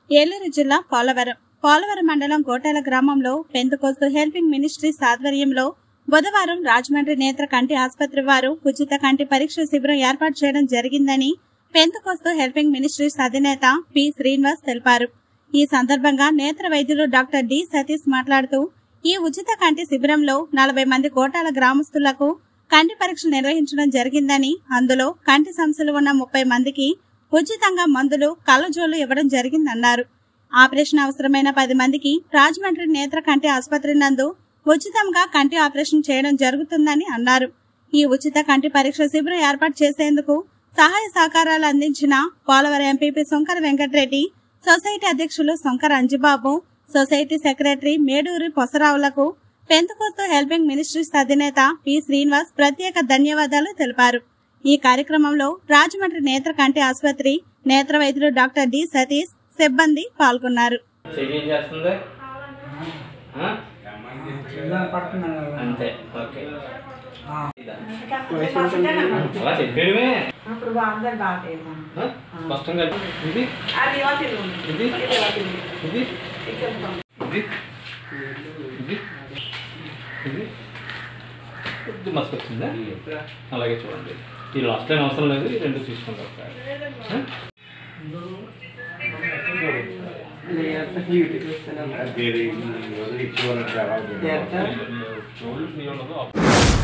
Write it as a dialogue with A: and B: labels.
A: ఏలూరు జిల్లా పోలవరం పోలవరం మండలం గోటాల గ్రామంలో పెంతుకోస్తు హెల్పింగ్ మినిస్ట్రీస్ ఆధ్వర్యంలో బుధవారం రాజమండ్రి నేత్ర కంటి ఆసుపత్రి వారు ఉచిత కంటి పరీక్ష శిబిరం ఏర్పాటు చేయడం జరిగిందని పెంతుకోస్తు హెల్పింగ్ మినిస్ట్రీస్ అధినేత పి శ్రీనివాస్ తెలిపారు ఈ సందర్భంగా నేత్ర వైద్యులు డాక్టర్ డి సతీష్ మాట్లాడుతూ ఈ ఉచిత కంటి శిబిరంలో నలభై మంది గోటాల గ్రామస్తులకు కంటి పరీక్షలు నిర్వహించడం జరిగిందని అందులో కంటి సమస్యలు ఉన్న ముప్పై మందికి ఉచితంగా మందులు కళ్ళజోళ్లు ఇవ్వడం జరిగిందన్నారు ఆపరేషన్ అవసరమైన పది మందికి రాజమండ్రి నేత్ర కంటి ఆసుపత్రి నందు ఉచితంగా కంటి ఆపరేషన్ చేయడం జరుగుతుందని అన్నారు ఈ ఉచిత కంటి పరీక్ష శిబిరం ఏర్పాటు చేసేందుకు సహాయ సహకారాలు అందించిన పోలవరం ఎంపీపీ శంకర వెంకటరెడ్డి సొసైటీ అధ్యక్షులు శంకర్ అంజిబాబు సొసైటీ సెక్రటరీ మేడూరి పొసరావులకు పెంతుకోస్తు హెల్పింగ్ మినిస్ట్రీస్ అధినేత పి శ్రీనివాస్ ప్రత్యేక ధన్యవాదాలు తెలిపారు ఈ కార్యక్రమంలో రాజమండ్రి నేత్ర కంటి ఆసుపత్రి నేత్ర వైద్యులు డాక్టర్ డి సతీష్ సిబ్బంది పాల్గొన్నారు
B: చెయ్యి ఏం చేస్తుంది ఆ?
C: చిల్లర పడుతున్నాను కదా.
B: అంతే ఓకే
C: ఆ.
B: అలా చెప్పేయడమే
D: అప్పుడు అందరు బాగా
B: ఆ? స్పష్టంగా ఇది
D: అది వాటిలో
B: ఇది ఇది
D: ఇక్కడ
B: ఇది ఇది ఇది కొద్ది మస్క్ వచ్చిందా అలాగే చూడండి ఈ లాస్ట్ టైం అవసరం లేదు ఈ రెండు తీసుకుంటాం ఒకసారి ఆ?
E: ಬೇರೆ ಇವರು ಇಚ್ಚುವರ
B: చూడండి, నీ ఉండదు.